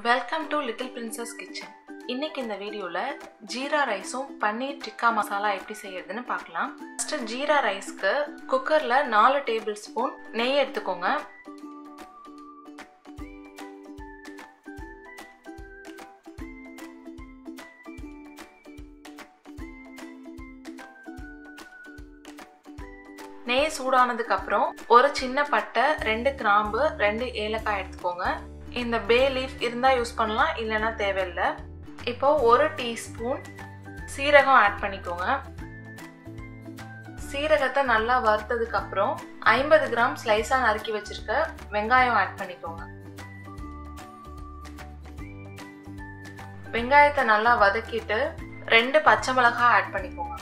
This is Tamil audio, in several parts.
Welcome to little princess kitchen இன்னைக்கு இந்த வீடியோவில் ஜீரா ரைஸும் பன்னீர் டிக்கா மசாலா எப்படி செய்யறதுன்னு பார்க்கலாம் ஃபஸ்ட்டு ஜீரா ரைஸ்க்கு குக்கரில் நாலு டேபிள் ஸ்பூன் நெய் எடுத்துக்கோங்க நெய் சூடானதுக்கு அப்புறம் ஒரு சின்ன பட்டை ரெண்டு கிராம்பு ரெண்டு ஏலக்காய் எடுத்துக்கோங்க இந்த பே லீஃப் இருந்தால் யூஸ் பண்ணலாம் இல்லைன்னா தேவையில்லை இப்போ ஒரு டீஸ்பூன் சீரகம் ஆட் பண்ணிக்கோங்க சீரகத்தை நல்லா வறுத்ததுக்கு அப்புறம் ஐம்பது கிராம் ஸ்லைஸாக நறுக்கி வச்சிருக்க வெங்காயம் ஆட் பண்ணிக்கோங்க வெங்காயத்தை நல்லா வதக்கிட்டு ரெண்டு பச்சை மிளகாய் ஆட் பண்ணிக்கோங்க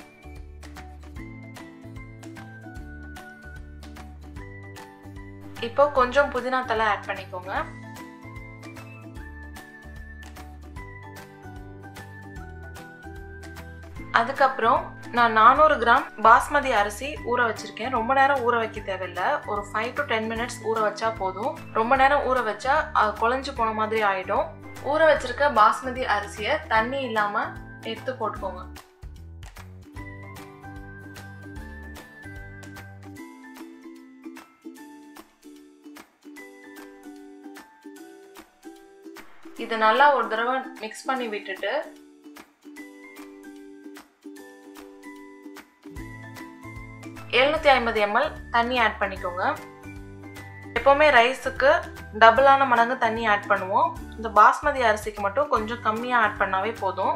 இப்போ கொஞ்சம் புதினா தலை ஆட் பண்ணிக்கோங்க அதுக்கப்புறம் நான் நானூறு கிராம் பாஸ்மதி அரிசி ஊற வச்சிருக்கேன் ரொம்ப நேரம் ஊற வைக்க தேவையில்லை ஒரு ஃபைவ் டு டென் மினிட்ஸ் ஊற வச்சா போதும் ரொம்ப நேரம் ஊற வச்சா அது குழஞ்சு போன மாதிரி ஆயிடும் ஊற வச்சிருக்க பாஸ்மதி அரிசியை தண்ணி இல்லாம எடுத்து போட்டுக்கோங்க இதை நல்லா ஒரு தடவை மிக்ஸ் பண்ணி விட்டுட்டு எழுநூத்தி ஐம்பது எம்எல் தண்ணி ஆட் பண்ணிக்கோங்க எப்போவுமே ரைஸுக்கு டபுளான மடங்கு தண்ணி ஆட் பண்ணுவோம் இந்த பாஸ்மதி அரிசிக்கு மட்டும் கொஞ்சம் கம்மியாக ஆட் பண்ணாவே போதும்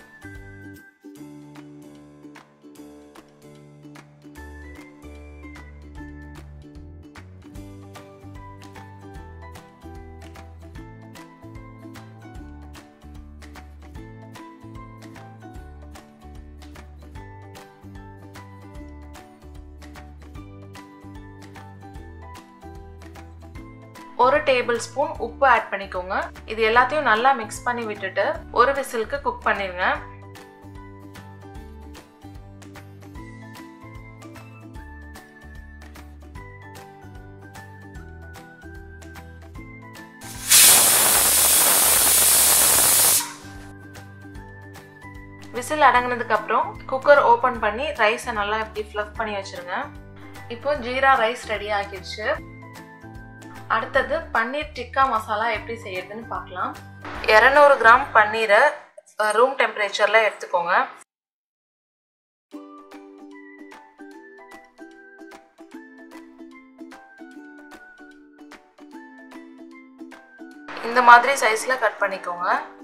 ஒரு டேபிள் ஸ்பூன் உப்பு ஆட் பண்ணிக்கோங்க இது எல்லாத்தையும் நல்லா மிக்ஸ் பண்ணி விட்டுட்டு ஒரு விசிலுக்கு குக் பண்ணிருங்க விசில் அடங்கினதுக்கு அப்புறம் குக்கர் ஓப்பன் பண்ணி ரைஸை நல்லா இப்படி ஃப்ளஃப் பண்ணி வச்சிருங்க இப்போ ஜீரா ரைஸ் ரெடி ஆகிடுச்சு அடுத்தது பன்னீர் டிக்கா மசாலா எப்படி செய்யறதுன்னு பார்க்கலாம் இரநூறு கிராம் பன்னீரை ரூம் டெம்பரேச்சரில் எடுத்துக்கோங்க இந்த மாதிரி சைஸில் கட் பண்ணிக்கோங்க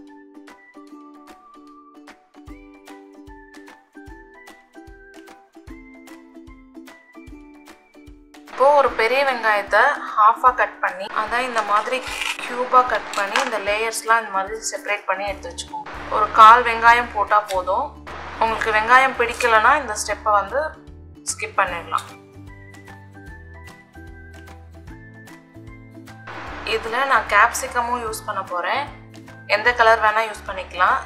இப்போ ஒரு பெரிய வெங்காயத்தை ஹாஃபாக கட் பண்ணி அதான் இந்த மாதிரி க்யூபாக கட் பண்ணி இந்த லேயர்ஸ்லாம் இந்த மாதிரி செப்பரேட் பண்ணி எடுத்து வச்சுக்கோங்க ஒரு கால் வெங்காயம் போட்டால் போதும் உங்களுக்கு வெங்காயம் பிடிக்கலனா இந்த ஸ்டெப்பை வந்து ஸ்கிப் பண்ணிடலாம் இதில் நான் கேப்சிகமும் யூஸ் பண்ண போகிறேன் எந்த கலர் வேணால் யூஸ் பண்ணிக்கலாம்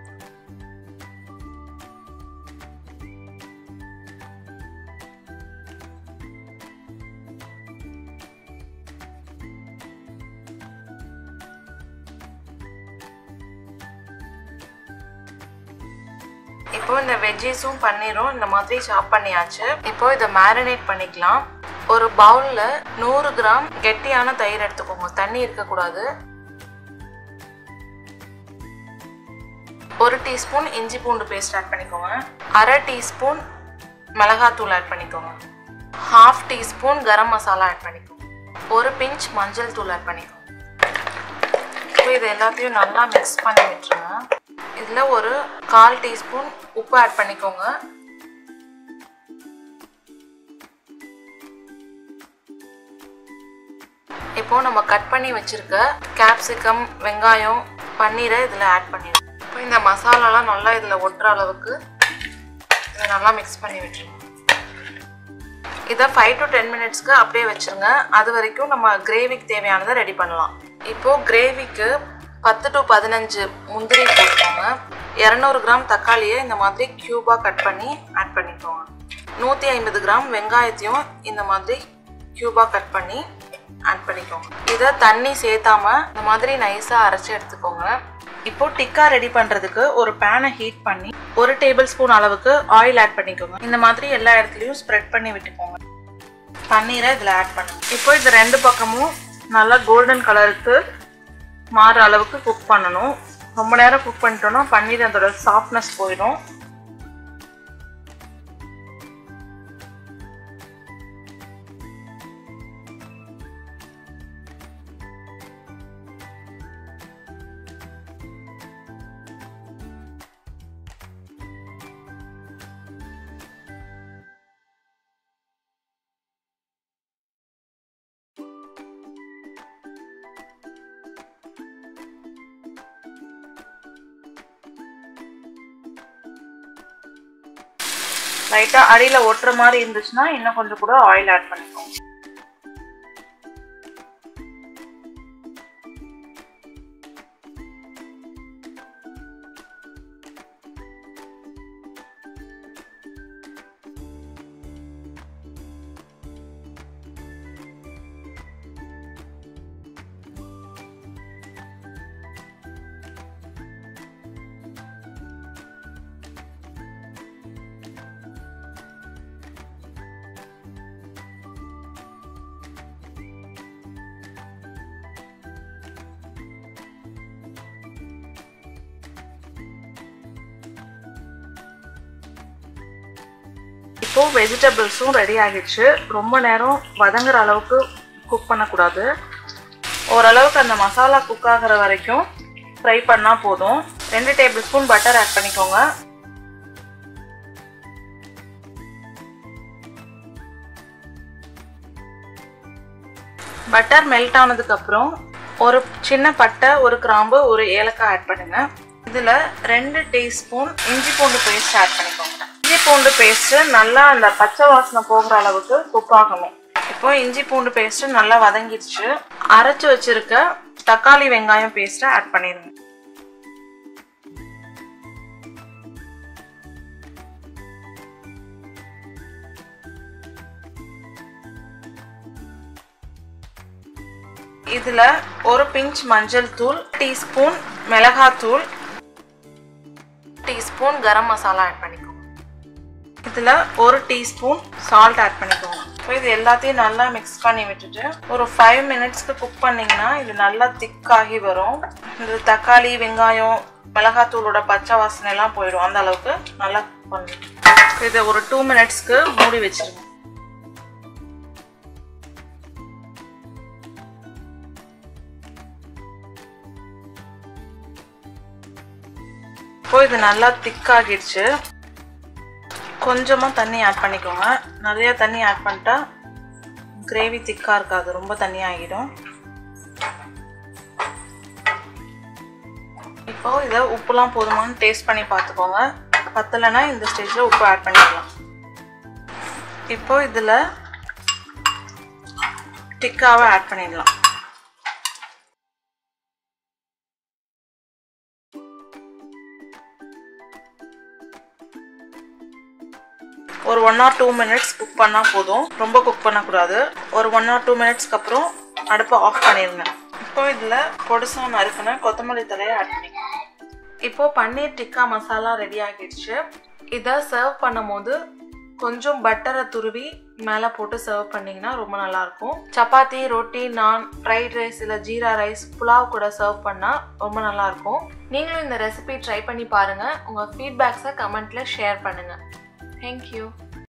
இப்போ இந்த வெஜ்ஜீஸும் பன்னீரும் இந்த மாதிரி சாப் பண்ணியாச்சு இப்போ இதை மேரினேட் பண்ணிக்கலாம் ஒரு பவுலில் நூறு கிராம் கெட்டியான தயிர் எடுத்துக்கோங்க தண்ணி இருக்கக்கூடாது ஒரு டீஸ்பூன் இஞ்சி பூண்டு பேஸ்ட் ஆட் பண்ணிக்கோங்க அரை டீஸ்பூன் மிளகாத்தூள் ஆட் பண்ணிக்கோங்க half teaspoon garam masala add பண்ணிக்கோங்க ஒரு பிஞ்ச் மஞ்சள் தூள் ஆட் பண்ணிக்கோங்க இப்போ இது எல்லாத்தையும் நல்லா மிக்ஸ் பண்ணி விட்டுருங்க இதில் ஒரு கால் டீஸ்பூன் உப்பு ஆட் பண்ணிக்கோங்க இப்போ நம்ம கட் பண்ணி வச்சிருக்க கேப்சிகம் வெங்காயம் பன்னீரை இதில் ஆட் பண்ணிடுவோம் இப்போ இந்த மசாலாலாம் நல்லா இதில் ஒட்டுற அளவுக்கு இதை நல்லா மிக்ஸ் பண்ணி விட்டுருங்க இதை ஃபைவ் டு டென் மினிட்ஸ்க்கு அப்படியே வச்சுருங்க அது வரைக்கும் நம்ம கிரேவிக்கு தேவையானதை ரெடி பண்ணலாம் இப்போது கிரேவிக்கு பத்து டு பதினஞ்சு முந்திரி போட்டுக்கோங்க இரநூறு கிராம் தக்காளியை இந்த மாதிரி க்யூபாக கட் பண்ணி ஆட் பண்ணிக்கோங்க நூற்றி ஐம்பது கிராம் வெங்காயத்தையும் இந்த மாதிரி க்யூபாக கட் பண்ணி ஆட் பண்ணிக்கோங்க இதை தண்ணி சேர்த்தாம இந்த மாதிரி நைஸாக அரைச்சி எடுத்துக்கோங்க இப்போ டிக்கா ரெடி பண்ணுறதுக்கு ஒரு பேனை ஹீட் பண்ணி ஒரு டேபிள் ஸ்பூன் அளவுக்கு ஆயில் ஆட் பண்ணிக்கோங்க இந்த மாதிரி எல்லா இடத்துலையும் ஸ்ப்ரெட் பண்ணி விட்டுக்கோங்க பன்னீரை இதில் ஆட் பண்ணுங்க இப்போ இது ரெண்டு பக்கமும் நல்லா கோல்டன் கலருக்கு மாறுற அளவுக்கு குக் பண்ணணும் ரொம்ப நேரம் குக் பண்ணிட்டோம்னா பன்னீர் அதோட சாஃப்ட்னஸ் போயிடும் லைட்டா அடியில ஒட்டுற மாதிரி இருந்துச்சுன்னா இன்னும் கொஞ்சம் கூட ஆயில் ஆட் பண்ணிக்கோங்க இப்போ வெஜிடபிள்ஸும் ரெடி ஆகிடுச்சு ரொம்ப நேரம் வதங்குற அளவுக்கு குக் பண்ணக்கூடாது ஓரளவுக்கு அந்த மசாலா குக் ஆகிற வரைக்கும் ஃப்ரை பண்ணால் போதும் ரெண்டு டேபிள் ஸ்பூன் பட்டர் ஆட் பண்ணிக்கோங்க பட்டர் மெல்ட் ஆனதுக்கப்புறம் ஒரு சின்ன பட்டை ஒரு கிராம்பு ஒரு ஏலக்காய் ஆட் பண்ணுங்க இதில் ரெண்டு டீஸ்பூன் இஞ்சி பூண்டு பேஸ்ட் ஆட் பண்ணிக்கோங்க இஞ்சி பூண்டு பேஸ்ட்டு நல்லா அந்த பச்சை வாசனை போகிற அளவுக்கு குக் ஆகணும் இப்போ இஞ்சி பூண்டு பேஸ்ட்டு நல்லா வதங்கிடுச்சு அரைச்சி வச்சிருக்க தக்காளி வெங்காயம் பேஸ்ட்டை ஆட் பண்ணிடுங்க இதில் ஒரு பிஞ்ச் மஞ்சள் தூள் டீஸ்பூன் மிளகாத்தூள் டீஸ்பூன் கரம் மசாலா ஆட் பண்ணிக்கோங்க இதில் ஒரு டீஸ்பூன் சால்ட் ஆட் பண்ணிக்கோங்க இப்போ இது எல்லாத்தையும் நல்லா மிக்ஸ் பண்ணி விட்டுட்டு ஒரு ஃபைவ் மினிட்ஸ்க்கு குக் பண்ணிங்கன்னா இது நல்லா திக்காகி வரும் இந்த தக்காளி வெங்காயம் மிளகாத்தூளோட பச்சை வாசனை எல்லாம் போயிடும் அந்த அளவுக்கு நல்லா குக் பண்ணணும் இதை ஒரு டூ மினிட்ஸ்க்கு மூடி வச்சிருங்க இப்போ இது நல்லா திக்காகிடுச்சு கொஞ்சமாக தண்ணி ஆட் பண்ணிக்கோங்க நிறைய தண்ணி ஆட் பண்ணிட்டா கிரேவி திக்காக இருக்காது ரொம்ப தண்ணி ஆகிடும் இப்போ இதை உப்புலாம் போதுமான்னு டேஸ்ட் பண்ணி பார்த்துக்கோங்க பத்தலைன்னா இந்த ஸ்டேஜில் உப்பு ஆட் பண்ணிக்கலாம் இப்போ இதில் டிக்காவை ஆட் பண்ணிடலாம் ஒரு one or two minutes cook பண்ணால் போதும் ரொம்ப குக் பண்ணக்கூடாது ஒரு ஒன் ஆர் டூ மினிட்ஸ்க்கு அப்புறம் அடுப்பை ஆஃப் பண்ணிடுங்க இப்போ இதில் பொடுசாக நறுக்கின கொத்தமல்லி தலையை ஆட் பண்ணிக்கோங்க இப்போ பன்னீர் டிக்கா மசாலா ரெடி ஆகிடுச்சு இதை சர்வ் பண்ணும்போது கொஞ்சம் பட்டரை துருவி மேலே போட்டு சர்வ் பண்ணிங்கன்னா ரொம்ப நல்லாயிருக்கும் சப்பாத்தி ரொட்டி நான் ஃப்ரைட் ரைஸ் இல்லை ஜீரா ரைஸ் புலாவ் கூட சர்வ் பண்ணால் ரொம்ப நல்லாயிருக்கும் நீங்களும் இந்த ரெசிபி ட்ரை பண்ணி பாருங்கள் உங்கள் ஃபீட்பேக்ஸை கமெண்ட்டில் ஷேர் பண்ணுங்கள் Thank you.